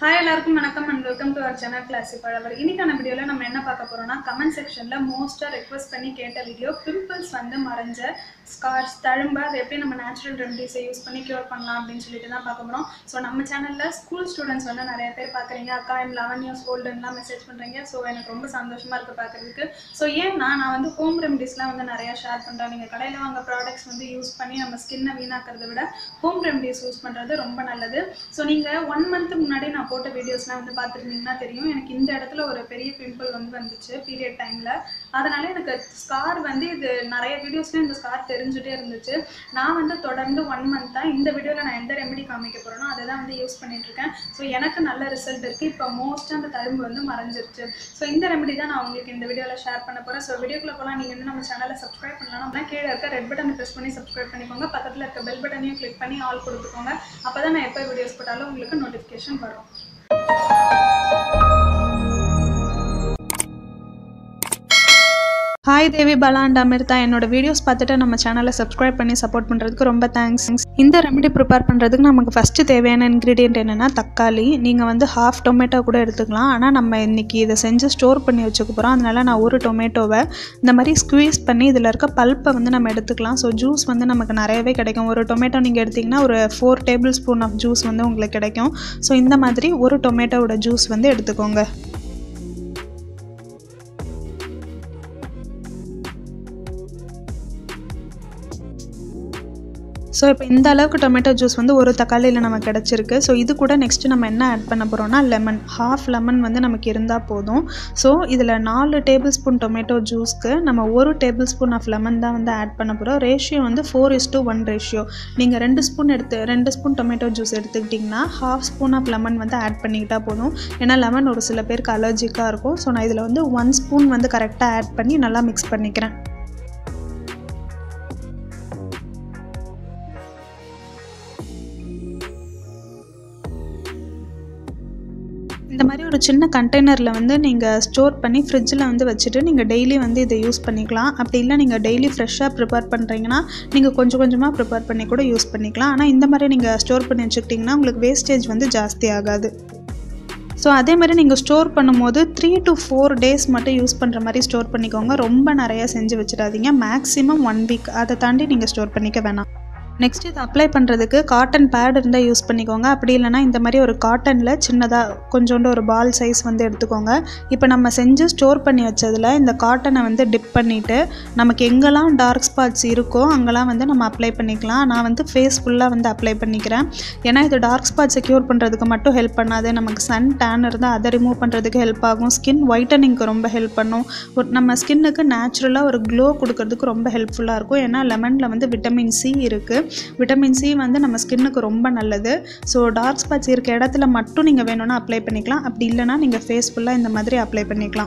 hi எல்லாருக்கும் வணக்கம் and welcome to our channel classy பழவர் இன்னைக்கான வீடியோவில் நம்ம என்ன பார்க்க போறோம்னா கமெண்ட் செக்ஷனில் மோஸ்ட்டாக ரெக்வஸ்ட் பண்ணி கேட்ட வீடியோ பிம்பிள்ஸ் வந்து மறைஞ்ச ஸ்கார்ஸ் தழும்பு அதை எப்படி நம்ம நேச்சுரல் ரெமடிஸை யூஸ் பண்ணி க்யூர் பண்ணலாம் அப்படின்னு சொல்லிட்டு தான் பார்க்க போகிறோம் ஸோ நம்ம சேனலில் ஸ்கூல் ஸ்டூடெண்ட்ஸ் வந்து நிறைய பேர் பார்க்குறீங்க அக்கா என் லெவன் இயர்ஸ் ஓல்டுலாம் மெசேஜ் பண்ணுறீங்க ஸோ எனக்கு ரொம்ப சந்தோஷமாக இருக்குது பார்க்குறதுக்கு ஸோ ஏன்னா நான் வந்து ஹோம் ரெமடிஸ்லாம் வந்து நிறையா ஷேர் பண்ணுறேன் நீங்கள் கடையில் வாங்க ப்ராடக்ட்ஸ் வந்து யூஸ் பண்ணி நம்ம ஸ்கின்னை வீணாக்கிறத விட ஹோம் ரெமடிஸ் யூஸ் பண்ணுறது ரொம்ப நல்லது ஸோ நீங்கள் ஒன் மந்த் முன்னாடி நான் போட்ட வீடியோஸ்லாம் வந்து பார்த்துருந்தீங்கன்னா தெரியும் எனக்கு இந்த இடத்துல ஒரு பெரிய பிம்பிள் வந்து வந்துச்சு பீரியட் டைமில் அதனால எனக்கு ஸ்கார் வந்து இது நிறைய வீடியோஸ்லேயும் இந்த ஸ்கார் தெரிஞ்சுட்டே இருந்துச்சு நான் வந்து தொடர்ந்து ஒன் மந்த்தாக இந்த வீடியோவில் நான் எந்த ரெமெடி காமிக்க போகிறேனோ அதை தான் வந்து யூஸ் பண்ணிகிட்ருக்கேன் ஸோ எனக்கு நல்ல ரிசல்ட் இருக்குது இப்போ மோஸ்ட்டாக அந்த தழும்பு வந்து மறைஞ்சிருச்சு ஸோ இந்த ரெமெடி தான் நான் உங்களுக்கு இந்த வீடியோவில் ஷேர் பண்ண போகிறேன் ஸோ வீடியோக்குள்ள போகலாம் நீங்கள் வந்து நம்ம சேனலை சப்ஸ்கிரைப் பண்ணலாம் அப்படின்னா கீழே இருக்க ரெட் பட்டனை ப்ரெஸ் பண்ணி சப்ஸ்கிரைப் பண்ணிக்கோங்க பக்கத்தில் இருக்க பெல் பட்டனையும் கிளிக் பண்ணி ஆல் கொடுத்துக்கோங்க அப்போ தான் நான் எப்போ வீடியோஸ் போட்டாலும் உங்களுக்கு நோட்டிஃபிகேஷன் வரும் ஹாய் தேவி பாலா அண்ட் அமிர்தா என்னோட வீடியோஸ் பார்த்துட்டு நம்ம சேனலை சப்ஸ்கிரைப் பண்ணி சப்போர்ட் பண்ணுறதுக்கு ரொம்ப தேங்க்ஸ் இந்த ரெமெடி ப்ரிப்பேர் பண்ணுறதுக்கு நமக்கு ஃபஸ்ட்டு தேவையான இன்க்ரீடியன்ட் என்னென்னா தக்காளி நீங்கள் வந்து ஹாஃப் டொமேட்டோ கூட எடுத்துக்கலாம் ஆனால் நம்ம இன்றைக்கி இதை செஞ்சு ஸ்டோர் பண்ணி வச்சுக்க போகிறோம் அதனால நான் ஒரு டொமேட்டோவை இந்த மாதிரி ஸ்க்வீஸ் பண்ணி இதில் இருக்க பல்ப்பை வந்து நம்ம எடுத்துக்கலாம் ஸோ ஜூஸ் வந்து நமக்கு நிறையவே கிடைக்கும் ஒரு டொமேட்டோ நீங்கள் எடுத்திங்கன்னா ஒரு four tablespoon of juice வந்து உங்களுக்கு கிடைக்கும் ஸோ இந்த மாதிரி ஒரு டொமேட்டோவோட ஜூஸ் வந்து எடுத்துக்கோங்க ஸோ இப்போ இந்த அளவுக்கு டொமேட்டோ ஜூஸ் வந்து ஒரு தக்காளியில் நமக்கு கிடச்சிருக்கு ஸோ இது கூட நெக்ஸ்ட்டு நம்ம என்ன ஆட் பண்ண போகிறோம்னா லெமன் ஹாஃப் லெமன் வந்து நமக்கு இருந்தால் போதும் ஸோ இதில் நாலு டேபிள் ஸ்பூன் டொமேட்டோ ஜூஸ்க்கு நம்ம ஒரு டேபிள் ஸ்பூன் ஆஃப் லெமன் தான் வந்து ஆட் பண்ண போகிறோம் ரேஷியோ வந்து four is to one ratio நீங்கள் ரெண்டு ஸ்பூன் எடுத்து ரெண்டு ஸ்பூன் டொமேட்டோ ஜூஸ் எடுத்துக்கிட்டிங்கன்னா ஹாஃப் ஸ்பூன் ஆஃப் லெமன் வந்து ஆட் பண்ணிக்கிட்டால் போதும் ஏன்னா லெமன் ஒரு சில பேருக்கு அலர்ஜிக்காக இருக்கும் ஸோ நான் இதில் வந்து ஒன் ஸ்பூன் வந்து கரெக்டாக ஆட் பண்ணி நல்லா மிக்ஸ் பண்ணிக்கிறேன் இந்த மாதிரி ஒரு சின்ன கண்டெய்னரில் வந்து நீங்கள் ஸ்டோர் பண்ணி ஃப்ரிட்ஜில் வந்து வச்சுட்டு நீங்கள் டெய்லி வந்து இதை யூஸ் பண்ணிக்கலாம் அப்படி இல்லை நீங்கள் டெய்லி ஃப்ரெஷ்ஷாக ப்ரிப்பேர் பண்ணுறீங்கன்னா நீங்கள் கொஞ்சம் கொஞ்சமாக ப்ரிப்பேர் பண்ணி கூட யூஸ் பண்ணிக்கலாம் ஆனால் இந்த மாதிரி நீங்கள் ஸ்டோர் பண்ணி வச்சுக்கிட்டிங்கன்னா உங்களுக்கு வேஸ்டேஜ் வந்து ஜாஸ்தி ஆகாது ஸோ அதே மாதிரி நீங்கள் ஸ்டோர் பண்ணும்போது த்ரீ டு ஃபோர் டேஸ் மட்டும் யூஸ் பண்ணுற மாதிரி ஸ்டோர் பண்ணிக்கோங்க ரொம்ப நிறையா செஞ்சு வச்சிடாதீங்க மேக்ஸிமம் ஒன் வீக் அதை தாண்டி நீங்கள் ஸ்டோர் பண்ணிக்க வேணாம் நெக்ஸ்ட் இது அப்ளை பண்ணுறதுக்கு காட்டன் பேட் இருந்தால் யூஸ் பண்ணிக்கோங்க அப்படி இல்லைனா இந்த மாதிரி ஒரு காட்டனில் சின்னதாக கொஞ்சோண்டு ஒரு பால் சைஸ் வந்து எடுத்துக்கோங்க இப்போ நம்ம செஞ்சு ஸ்டோர் பண்ணி வச்சதில் இந்த காட்டனை வந்து டிப் பண்ணிவிட்டு நமக்கு எங்கெல்லாம் டார்க் ஸ்பாட்ஸ் இருக்கோ அங்கெல்லாம் வந்து நம்ம அப்ளை பண்ணிக்கலாம் நான் வந்து ஃபேஸ் ஃபுல்லாக வந்து அப்ளை பண்ணிக்கிறேன் ஏன்னா இது டார்க் ஸ்பாட்ஸை க்யூர் பண்ணுறதுக்கு மட்டும் ஹெல்ப் பண்ணாது நமக்கு சன் டேன் இருந்தால் அதை ரிமூவ் பண்ணுறதுக்கு ஹெல்ப் ஆகும் ஸ்கின் ஒயிட்டனிங்க்கு ரொம்ப ஹெல்ப் பண்ணும் ஒரு நம்ம ஸ்கின்னுக்கு நேச்சுரலாக ஒரு க்ளோ கொடுக்கறதுக்கு ரொம்ப ஹெல்ப்ஃபுல்லாக இருக்கும் ஏன்னா லெமனில் வந்து விட்டமின் சி இருக்குது விட்டமின் சி வந்து நம்ம ஸ்கின்னுக்கு ரொம்ப நல்லது ஸோ டார்க் ஸ்பாட்ஸ் இருக்க இடத்துல மட்டும் நீங்கள் வேணும்னா அப்ளை பண்ணிக்கலாம் அப்படி இல்லைனா நீங்கள் ஃபேஸ் ஃபுல்லாக இந்த மாதிரி அப்ளை பண்ணிக்கலாம்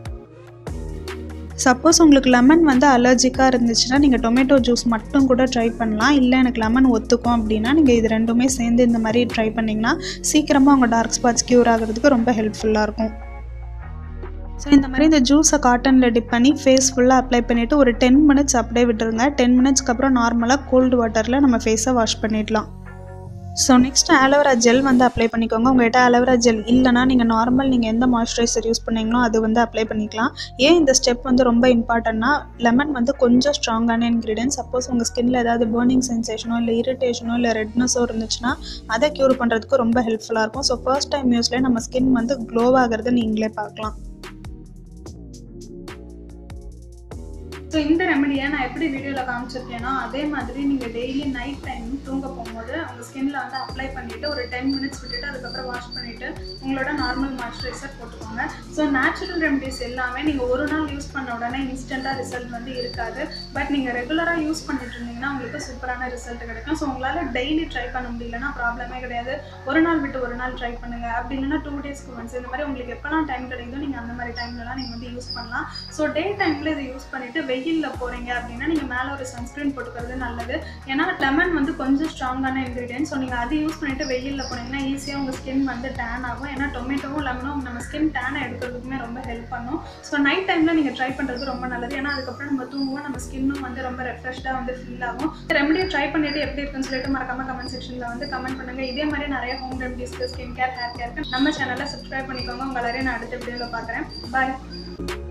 சப்போஸ் உங்களுக்கு லெமன் வந்து அலர்ஜிக்காக இருந்துச்சுன்னா நீங்கள் டொமேட்டோ ஜூஸ் மட்டும் கூட ட்ரை பண்ணலாம் இல்லை எனக்கு லெமன் ஒத்துக்கும் அப்படின்னா நீங்கள் இது ரெண்டுமே சேர்ந்து இந்த மாதிரி ட்ரை பண்ணிங்கன்னா சீக்கிரமாக உங்கள் டார்க் ஸ்பாட்ஸ் க்யூர் ஆகிறதுக்கு ரொம்ப ஹெல்ப்ஃபுல்லாக இருக்கும் ஸோ இந்த மாதிரி இந்த ஜூஸை காட்டனில் டிப் பண்ணி ஃபேஸ் ஃபுல்லாக அப்ளை பண்ணிவிட்டு ஒரு டென் மினிட்ஸ் அப்படியே விட்டுருங்க டென் மினிட்ஸ்க்கு அப்புறம் நார்மலாக கோல்டு வாட்டரில் நம்ம ஃபேஸை வாஷ் பண்ணிடலாம் ஸோ நெக்ஸ்ட் ஆலோவேரா ஜெல் வந்து அப்ளை பண்ணிக்கோங்க உங்கள்கிட்ட ஆலோவேரா ஜெல் இல்லைனா நீங்கள் நார்மல் நீங்கள் எந்த மாய்ஸ்சரைசர் யூஸ் பண்ணீங்களோ அது வந்து அப்ளை பண்ணிக்கலாம் ஏன் இந்த ஸ்டெப் வந்து ரொம்ப இம்பார்ட்டன்னா லெமன் வந்து கொஞ்சம் ஸ்ட்ராங்கான இன்க்ரீடியன்ட் சப்போஸ் உங்கள் ஸ்கின்ல ஏதாவது பேர்னிங் சென்சேஷனோ இல்லை இரிட்டேஷனோ இல்லை ரெட்னஸோ இருந்துச்சுன்னா அதை க்யூர் பண்ணுறதுக்கு ரொம்ப ஹெல்ப்ஃபுல்லாக இருக்கும் ஸோ ஃபர்ஸ்ட் டைம் யூஸ்லேயே நம்ம ஸ்கின் வந்து க்ளோ ஆகிறத நீங்களே பார்க்கலாம் ஸோ இந்த ரெமடியை நான் எப்படி வீடியோவில் காமிச்சிருக்கேனோ அதே மாதிரி நீங்கள் டெய்லி நைட் டைம் தூங்க போகும்போது உங்கள் ஸ்கின்ல வந்து அப்ளை பண்ணிவிட்டு ஒரு டென் மினிட்ஸ் விட்டுட்டு அதுக்கப்புறம் வாஷ் பண்ணிவிட்டு உங்களோட நார்மல் மாய்ஸ்சரைசர் போட்டுக்கோங்க ஸோ நேச்சுரல் ரெமடிஸ் எல்லாமே நீங்கள் ஒரு நாள் யூஸ் பண்ண உடனே இன்ஸ்டண்ட்டாக ரிசல்ட் வந்து இருக்காது பட் நீங்கள் ரெகுலராக யூஸ் பண்ணிட்டு இருந்தீங்கன்னா உங்களுக்கு சூப்பரான ரிசல்ட் கிடைக்கும் ஸோ உங்களால் டெய்லி ட்ரை பண்ண முடியலன்னா ப்ராப்ளமே கிடையாது ஒரு நாள் விட்டு ஒரு நாள் ட்ரை பண்ணுங்கள் அப்படி இல்லைன்னா டூ டேஸ்க்கு ஒன்ஸ் இந்த மாதிரி உங்களுக்கு எப்போலாம் டைம் கிடைக்குதோ நீங்கள் அந்த மாதிரி டைம்லலாம் நீங்கள் வந்து யூஸ் பண்ணலாம் ஸோ டே டைமில் இதை யூஸ் பண்ணிவிட்டு வெயில் வெயிலில் போகிறீங்க அப்படின்னா நீங்கள் மேலே ஒரு சன்ஸ்க்ரீன் போட்டுக்கிறது நல்லது ஏன்னா லெமன் வந்து கொஞ்சம் ஸ்ட்ராங்கான இன்க்ரீடியன்ட் ஸோ நீங்கள் அதை யூஸ் பண்ணிவிட்டு வெயிலில் போனீங்கன்னா ஈஸியாக உங்கள் ஸ்கின் வந்து டேன் ஆகும் ஏன்னா டொமேட்டோவும் லெமனும் நம்ம ஸ்கின் டேனை எடுக்கிறதுக்குமே ரொம்ப ஹெல்ப் பண்ணும் ஸோ நைட் டைமில் நீங்கள் ட்ரை பண்ணுறது ரொம்ப நல்லது ஏன்னா அதுக்கப்புறம் நம்ம தூங்குவோம் நம்ம ஸ்கின்னும் வந்து ரொம்ப ரெஃப்ரெஷ்டாக வந்து ஃபீல் ஆகும் ரெமடியை ட்ரை பண்ணிட்டு எப்படி இருக்குன்னு சொல்லிட்டு மறக்காம கமெண்ட் செக்ஷனில் வந்து கமெண்ட் பண்ணுங்க இதே மாதிரி நிறைய ஹோம் ரெமடிஸ்க்கு ஸ்கின் கேர் ஹேர் கேருக்கு நம்ம சேனலை சப்ஸ்கிரைப் பண்ணிக்கோங்க உங்க எல்லாரையும் நான் அடுத்த வீடியோவில் பார்க்குறேன் பாய்